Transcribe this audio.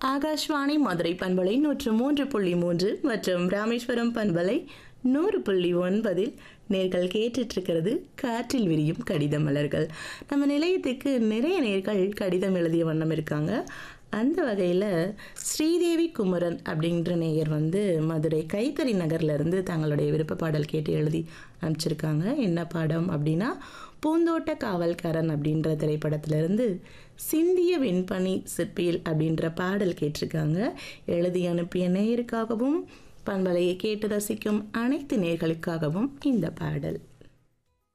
ஆகாஷ்வாணி மதுரை பண்பலை நூற்று மூன்று புள்ளி மூன்று மற்றும் ராமேஸ்வரம் பண்பலை நூறு புள்ளி ஒன்பதில் நேர்கள் கேட்டுட்டு இருக்கிறது காற்றில் விரியும் கடித மலர்கள் நம்ம நிலையத்துக்கு நிறைய நேர்கள் கடிதம் எழுதிய வண்ணம் இருக்காங்க அந்த வகையில் ஸ்ரீதேவி குமரன் அப்படின்ற நேயர் வந்து மதுரை கைத்தறி நகர்லேருந்து தங்களுடைய விருப்ப பாடல் கேட்டு எழுதி அனுப்பிச்சிருக்காங்க என்ன பாடம் அப்படின்னா பூந்தோட்ட காவல்காரன் அப்படின்ற திரைப்படத்திலிருந்து சிந்திய வெண்பனி சிற்பியில் அப்படின்ற பாடல் கேட்டிருக்காங்க எழுதி அனுப்பிய நேயருக்காகவும் பண்பலையை கேட்டு ரசிக்கும் அனைத்து நேர்களுக்காகவும் இந்த பாடல்